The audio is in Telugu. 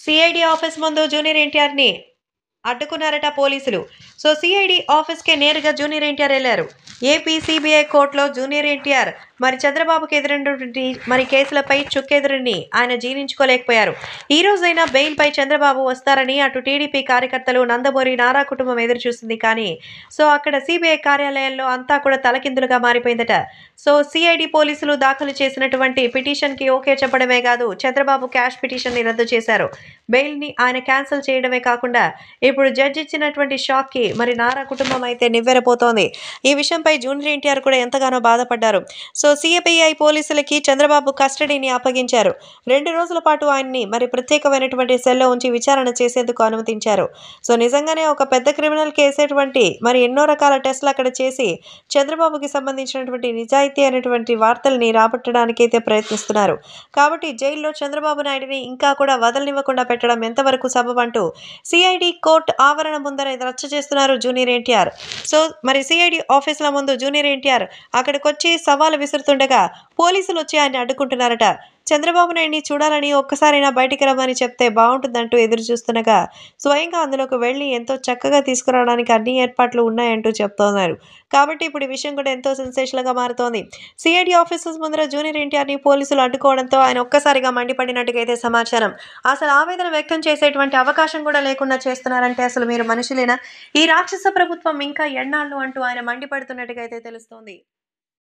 సిఐడి ఆఫీస్ ముందు జూనియర్ ఎన్టీఆర్ని అడ్డుకున్నారట పోలీసులు సో సిఐడి ఆఫీస్కే నేరుగా జూనియర్ ఎన్టీఆర్ వెళ్ళారు ఏపీ సిబిఐ కోర్టులో జూనియర్ ఎన్టీఆర్ మరి చంద్రబాబుకి ఎదురైనటువంటి మరి కేసులపై చుక్కెదురుని ఆయన జీర్ణించుకోలేకపోయారు ఈ రోజైనా బెయిల్పై చంద్రబాబు వస్తారని అటు టీడీపీ కార్యకర్తలు నందమూరి నారా కుటుంబం ఎదురు చూస్తుంది కానీ సో అక్కడ సిబిఐ కార్యాలయంలో అంతా కూడా తలకిందులుగా మారిపోయిందట సో సిఐడి పోలీసులు దాఖలు చేసినటువంటి పిటిషన్కి ఓకే చెప్పడమే కాదు చంద్రబాబు క్యాష్ పిటిషన్ని రద్దు చేశారు బెయిల్ని ఆయన క్యాన్సిల్ చేయడమే కాకుండా ఇప్పుడు జడ్జి ఇచ్చినటువంటి షాక్కి మరి నారా కుటుంబం అయితే నివ్వెరపోతోంది ఈ విషయంపై జూనియర్ ఎన్టీఆర్ కూడా ఎంతగానో బాధపడ్డారు సో సిఐపిఐ పోలీసులకి చంద్రబాబు కస్టడీని అప్పగించారు రెండు రోజుల పాటు ఆయన్ని మరి ప్రత్యేకమైనటువంటి సెల్లో ఉంచి విచారణ చేసేందుకు అనుమతించారు సో నిజంగానే ఒక పెద్ద క్రిమినల్ కేసేటువంటి మరి ఎన్నో రకాల టెస్టులు అక్కడ చేసి చంద్రబాబుకి సంబంధించినటువంటి నిజాయితీ అనేటువంటి వార్తల్ని రాబట్టడానికి అయితే ప్రయత్నిస్తున్నారు కాబట్టి జైల్లో చంద్రబాబు నాయుడిని ఇంకా కూడా వదలనివ్వకుండా పెట్టడం ఎంతవరకు సబబంటూ సిఐడి కోర్టు ఆవరణ ముందర రచ్చ చేస్తున్నారు జూనియర్ ఎన్టీఆర్ సో మరి సిఐడి ఆఫీసుల ముందు జూనియర్ ఎన్టీఆర్ అక్కడికి వచ్చి సవాలు విసురుతుండగా పోలీసులు వచ్చి ఆయన అడ్డుకుంటున్నారట చంద్రబాబు నాయుడిని చూడాలని ఒక్కసారైనా బయటికి రమ్మని చెప్తే బాగుంటుందంటూ ఎదురు చూస్తుండగా స్వయంగా అందులోకి వెళ్ళి ఎంతో చక్కగా తీసుకురావడానికి అన్ని ఏర్పాట్లు ఉన్నాయంటూ చెప్తున్నారు కాబట్టి ఇప్పుడు ఈ విషయం కూడా ఎంతో సెన్సేషన్గా మారుతోంది సిఐడి ఆఫీసర్స్ ముందర జూనియర్ ఎన్టీఆర్ని పోలీసులు అడ్డుకోవడంతో ఆయన ఒక్కసారిగా మండిపడినట్టుగా అయితే సమాచారం అసలు ఆవేదన వ్యక్తం చేసేటువంటి అవకాశం కూడా లేకుండా చేస్తున్నారంటే అసలు మీరు మనుషులేనా ఈ రాక్షస ప్రభుత్వం ఇంకా ఎన్నాళ్ళు అంటూ ఆయన మండిపడుతున్నట్టుగా అయితే తెలుస్తోంది